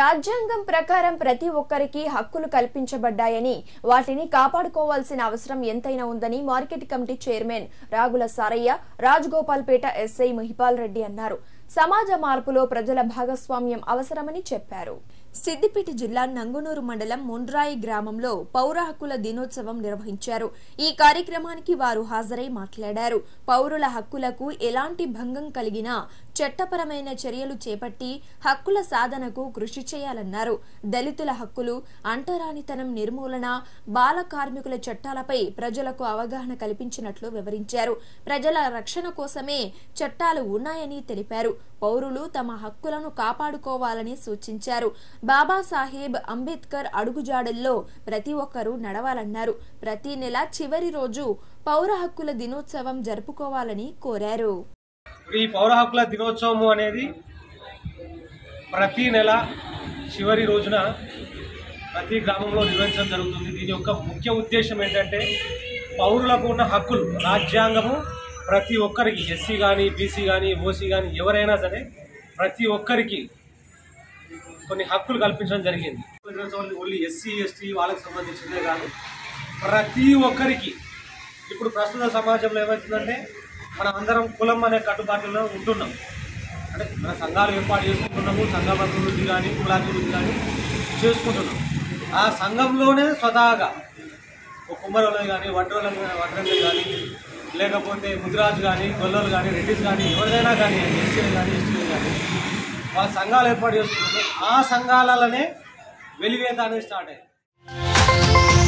రాజ్యాంగం ప్రకారం ప్రతి ఒక్కరికి హక్కులు కల్పించబడ్డాయని వాటిని కాపాడుకోవాల్సిన అవసరం ఎంతైనా ఉందని market committee chairman Ragula Sarayya Rajagopalpet SI Mahipal Reddy అన్నారు సమాజ మార్పులో ప్రజల భాగస్వామ్యం అవసరమని చెప్పారు సిద్దిపేట జిల్లా నంగునూరు మండలం ముండ్రాయి గ్రామంలో పౌర హక్కుల దినోత్సవం నిర్వహించారు ఈ కార్యక్రమానికి వారు హాజరై మాట్లాడారు పౌరుల హక్కులకు ఎలాంటి భంగం కలిగినా చట్టపరమైన చర్యలు చేపట్టి హక్కుల సాధనకు కృషి చేయాలన్నారు దళితుల హక్కులు అంటరానితనం నిర్మూలన బాల కార్మికుల చట్టాలపై ప్రజలకు అవగాహన కల్పించినట్లు వివరించారు ప్రజల రక్షణ కోసమే చట్టాలు ఉన్నాయని తెలిపారు పౌరులు తమ హక్కులను కాపాడుకోవాలని సూచించారు బాబాసాహెబ్ అంబేద్కర్ అడుగుజాడల్లో ప్రతి ఒక్కరూ నడవాలన్నారు ప్రతి నెల చివరి రోజు పౌర హక్కుల దినోత్సవం జరుపుకోవాలని కోరారు ఈ పౌర హక్కుల దినోత్సవం అనేది ప్రతి నెల చివరి రోజున ప్రతి గ్రామంలో నిర్వహించడం జరుగుతుంది దీని యొక్క ముఖ్య ఉద్దేశం ఏంటంటే పౌరులకు ఉన్న హక్కులు రాజ్యాంగము ప్రతి ఒక్కరికి ఎస్సీ కానీ బీసీ కానీ ఓసీ కానీ ఎవరైనా సరే ప్రతి ఒక్కరికి కొన్ని హక్కులు కల్పించడం జరిగింది దినోత్సవం ఓన్లీ ఎస్సీ ఎస్టీ వాళ్ళకి సంబంధించిందే కాదు ప్రతి ఒక్కరికి ఇప్పుడు ప్రస్తుత సమాజంలో ఏమవుతుందంటే మనం అందరం కులం అనే కట్టుబాటులో ఉంటున్నాం అంటే మన సంఘాలు ఏర్పాటు చేసుకుంటున్నాము సంఘం అభివృద్ధి కానీ కులాభివృద్ధి కానీ చేసుకుంటున్నాం ఆ సంఘంలోనే స్వతహాగా ఒక కుమ్మరోళ్ళు కానీ వడ్రోళ్ళు వడ్రంగి కానీ లేకపోతే ముదిరాజు కానీ గొల్లలు కానీ రెడ్డిస్ కానీ ఎవరిదైనా కానీ ఎస్సీలు కానీ ఎస్టీలు కానీ వాళ్ళ సంఘాలు ఏర్పాటు చేసుకుంటున్నారు ఆ సంఘాలలోనే వెలివేత అనేది స్టార్ట్ అయింది